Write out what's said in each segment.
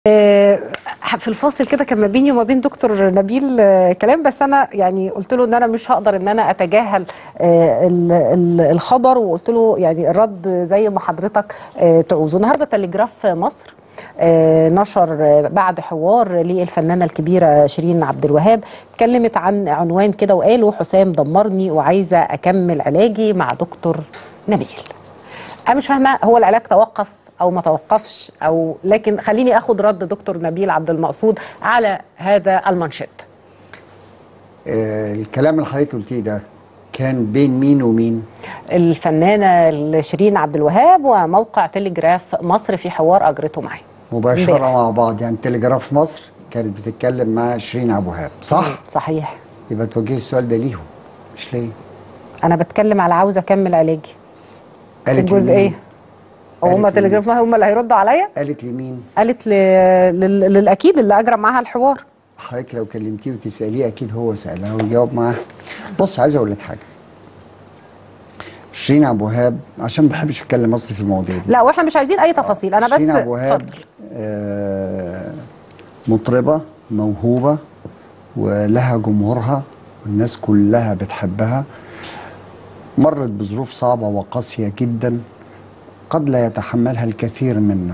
آه، في الفاصل كده كان ما بيني وما بين دكتور نبيل آه، كلام بس انا يعني قلت له ان انا مش هقدر ان انا اتجاهل آه، ال- ال- الخبر وقلت له يعني الرد زي ما حضرتك آه، تعوزه النهارده تلجراف مصر آه، نشر آه، بعد حوار للفنانه الكبيره شيرين عبد الوهاب اتكلمت عن عنوان كده وقالوا حسام دمرني وعايزه اكمل علاجي مع دكتور نبيل انا مش فاهمه هو العلاج توقف او ما توقفش او لكن خليني اخد رد دكتور نبيل عبد المقصود على هذا المانشيت آه، الكلام اللي حضرتك قلتيه ده كان بين مين ومين؟ الفنانه شيرين عبد الوهاب وموقع تلجراف مصر في حوار اجرته معي مباشرة امبارح. مع بعض يعني تلجراف مصر كانت بتتكلم مع شيرين عبد الوهاب صح؟ صحيح يبقى توجهي السؤال ده ليهم مش ليه؟ انا بتكلم على عاوزه اكمل علاجي قالت الجزء لمين؟ ايه هم قالت تلجراف مصر هم اللي هيردوا عليا قالت لمين؟ قالت ل... لل... للاكيد اللي اجرى معاها الحوار حضرتك لو كلمتيه وتسأليه أكيد هو سألها ويجاوب معاها بص عايز أقول لك حاجة شيرين عبد الوهاب عشان ما بحبش أتكلم مصري في المواضيع دي لا واحنا مش عايزين اي تفاصيل انا بس شيرين عبد الوهاب اتفضل آه، مطربة موهوبة ولها جمهورها والناس كلها بتحبها مرت بظروف صعبة وقاسية جدا قد لا يتحملها الكثير منا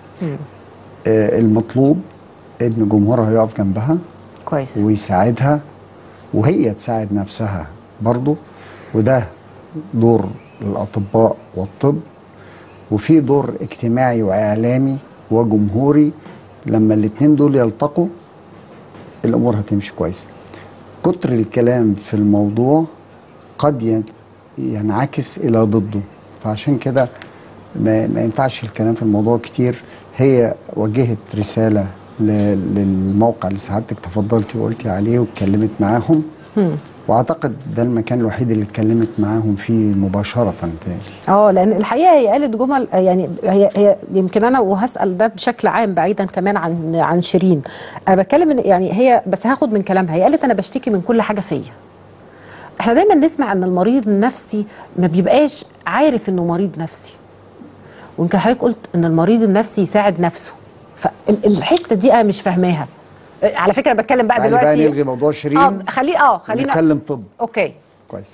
آه، المطلوب ان جمهورها يقف جنبها كويس ويساعدها وهي تساعد نفسها برضو وده دور الأطباء والطب وفي دور اجتماعي وإعلامي وجمهوري لما الاتنين دول يلتقوا الأمور هتمشي كويس كتر الكلام في الموضوع قد ين- ينعكس إلى ضده فعشان كده ما, ما ينفعش الكلام في الموضوع كتير هي وجهت رسالة ل- للموقع اللي سعادتك تفضلتي وقلتي عليه واتكلمت معاهم واعتقد ده المكان الوحيد اللي اتكلمت معاهم فيه مباشرة تاني اه لان الحقيقه هي قالت جمل يعني هي هي يمكن انا وهسال ده بشكل عام بعيدا كمان عن عن شيرين انا بتكلم إن يعني هي بس هاخد من كلامها هي قالت انا بشتكي من كل حاجه فيا احنا دايما نسمع ان المريض النفسي ما بيبقاش عارف انه مريض نفسي ويمكن حضرتك قلت ان المريض النفسي يساعد نفسه فالحته دي انا مش فاهماها على فكره أنا بتكلم بقى تعالي بقى دلوقتي نلغي موضوع شيرين اه خليه اه خلينا نتكلم طب اوكي كويس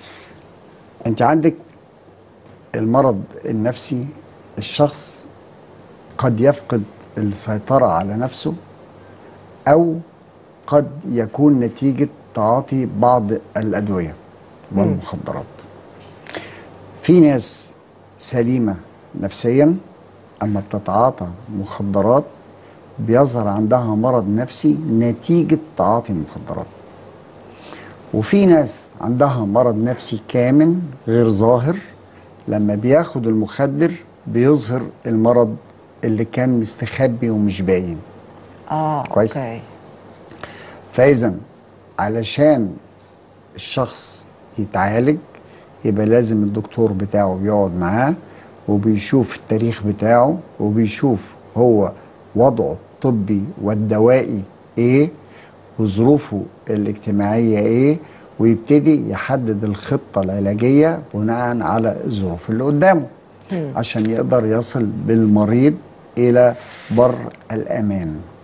انت عندك المرض النفسي الشخص قد يفقد السيطرة على نفسه أو قد يكون نتيجة تعاطي بعض الأدوية والمخدرات في ناس سليمة نفسيا أما بتتعاطى مخدرات بيظهر عندها مرض نفسي نتيجة تعاطي المخدرات وفي ناس عندها مرض نفسي كامن غير ظاهر لما بياخد المخدر بيظهر المرض اللي كان مستخبي ومش باين اه كويس. اوكي فاذا علشان الشخص يتعالج يبقى لازم الدكتور بتاعه بيقعد معاه وبيشوف التاريخ بتاعه وبيشوف هو وضعه الطبي والدوائي ايه وظروفه الاجتماعية ايه ويبتدي يحدد الخطة العلاجية بناء على الظروف اللي قدامه عشان يقدر يصل بالمريض إلى بر الأمان